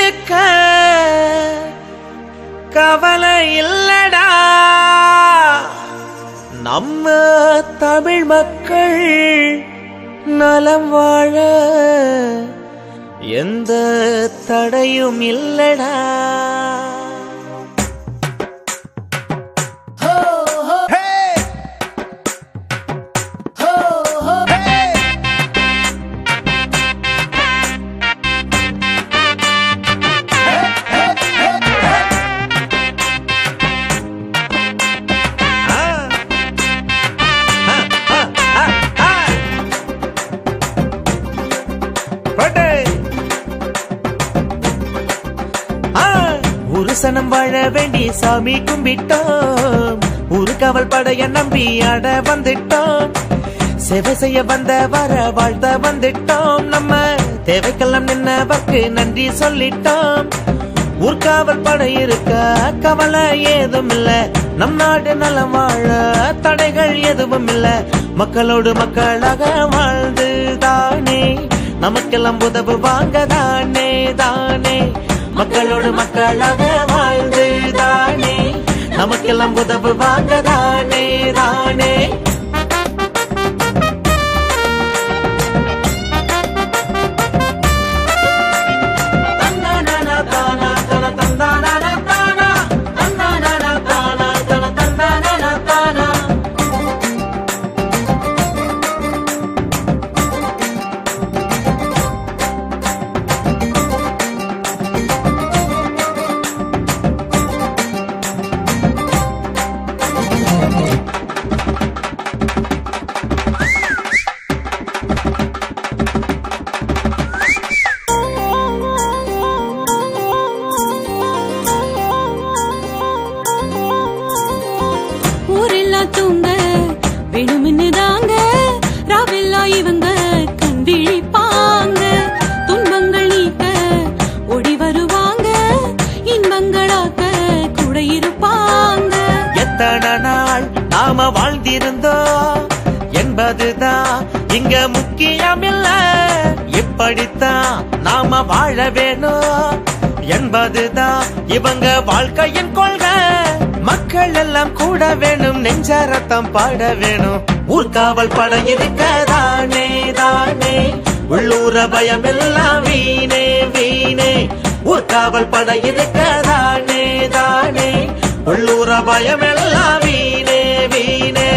இருக்க கவலை இல்லடா நம்ம தமிழ் மக்கள் நலம் வாழ எந்த தடையும் இல்லடா ஆ. ஆ, ஆ, ஆ, ஆ. பட்டு. ஆ, ஒரு சனம் வாழ வேண்டி சாமி கும்பிட்டோம் ஒரு காவல் படைய நம்பி ஆட வந்துட்டோம் சேவை செய்ய வந்த வர வாழ்த்த வந்துட்டோம் நம்ம தேவைக்கெல்லாம் நின்னவர்க்கு நன்றி சொல்லிட்டோம் ஊர்காவல் படை இருக்க கவலை ஏதும் இல்ல நம் நாடு நலம் வாழ தடைகள் எதுவும் இல்ல மக்களோடு மக்களாக வாழ்ந்து தானே நமக்கெல்லாம் உதவு வாங்க தானே தானே மக்களோடு மக்களாக வாழ்ந்து தானே நமக்கெல்லாம் உதவு வாங்க தானே தானே தந்தானா தானா தன தந்தானா தானா தந்தானா தானா தன தந்தானா தானா ஊரெல்லாம் தூங்க வேணும்னு தாங்க ராவெல்லாம் இவங்க கண் விழிப்பாங்க துன்பங்கள் நீக்க ஓடி வருவாங்க இன்பங்களாக்க கூட இருப்பாங்க எத்தனை நாள் நாம வாழ்ந்திருந்தோம் என்பதுதான் இங்க முக்கியமில்ல இப்படித்தான் நாம வாழ வேணும் என்பதுதான் இவங்க வாழ்க்கையின் கொள்கை மக்கள் எல்லாம் கூட வேணும் நெஞ்சாரத்தம் பாட வேணும் ஊர்காவல் பட இருக்கதானே தானே உள்ளூர பயம் எல்லாம் வீணே வீணே ஊர்காவல் பட இருக்கதானே தானே உள்ளூர பயம் எல்லாம் வீணே வீணே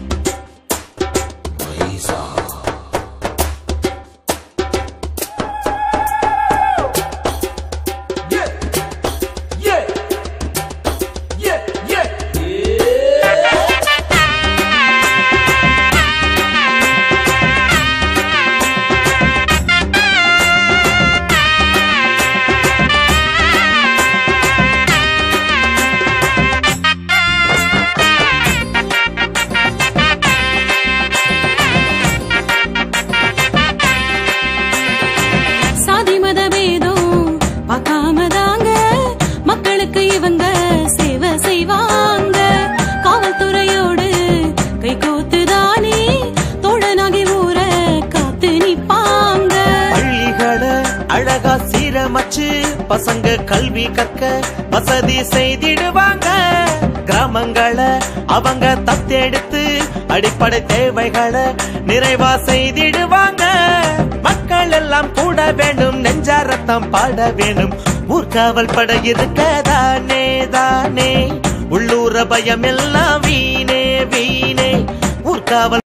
சாதி மத பேதம் பார்க்காம தாங்க மக்களுக்கு இவங்க சேவை செய்வாங்க காவல்துறையோடு கை கோத்து தானே தோழனாகி ஊரை காத்து நிப்பாங்க பள்ளிகளை அழகா சீரமைச்சு பசங்க கல்வி கற்க வசதி செய்திடுவாங்க கிராமங்களை அவங்க தத்தெடுத்து அடிப்படை தேவைகளை நிறைவா செய்திடுவாங்க மக்கள் எல்லாம் கூட வேண்டும் நெஞ்சாரத்தம் பாட வேணும் ஊர்காவல் பட இருக்க தானே தானே உள்ளூர பயம் எல்லாம் வீணே வீணே ஊர்காவல்